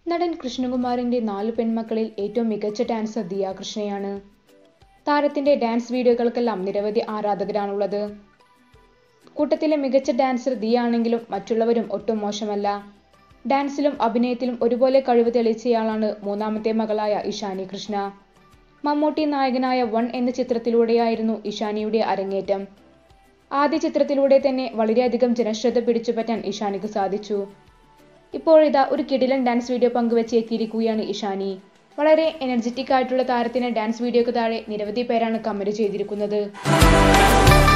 നടൻ കൃഷ്ണകുമാറിന്റെ നാല് പെൺമക്കളിൽ ഏറ്റവും മികച്ച ഡാൻസർ ദിയ കൃഷ്ണയാണ് താരത്തിന്റെ ഡാൻസ് വീഡിയോകൾക്കെല്ലാം നിരവധി ആരാധകരാണുള്ളത് കൂട്ടത്തിലെ മികച്ച ഡാൻസർ ദിയ ആണെങ്കിലും മറ്റുള്ളവരും ഒട്ടും മോശമല്ല ഡാൻസിലും അഭിനയത്തിലും ഒരുപോലെ കഴിവ് തെളിയിച്ചയാളാണ് മൂന്നാമത്തെ മകളായ ഇഷാനി കൃഷ്ണ മമ്മൂട്ടി നായകനായ വൺ എന്ന ചിത്രത്തിലൂടെയായിരുന്നു ഇഷാനിയുടെ അരങ്ങേറ്റം ആദ്യ ചിത്രത്തിലൂടെ തന്നെ വളരെയധികം ജനശ്രദ്ധ പിടിച്ചുപറ്റാൻ ഇഷാനിക്ക് സാധിച്ചു ഇപ്പോഴിതാ ഒരു കിടിലൻ ഡാൻസ് വീഡിയോ പങ്കുവെച്ച് എത്തിയിരിക്കുകയാണ് ഇഷാനി വളരെ എനർജറ്റിക് ആയിട്ടുള്ള താരത്തിന് ഡാൻസ് വീഡിയോക്ക് താഴെ നിരവധി പേരാണ് കമന്റ് ചെയ്തിരിക്കുന്നത്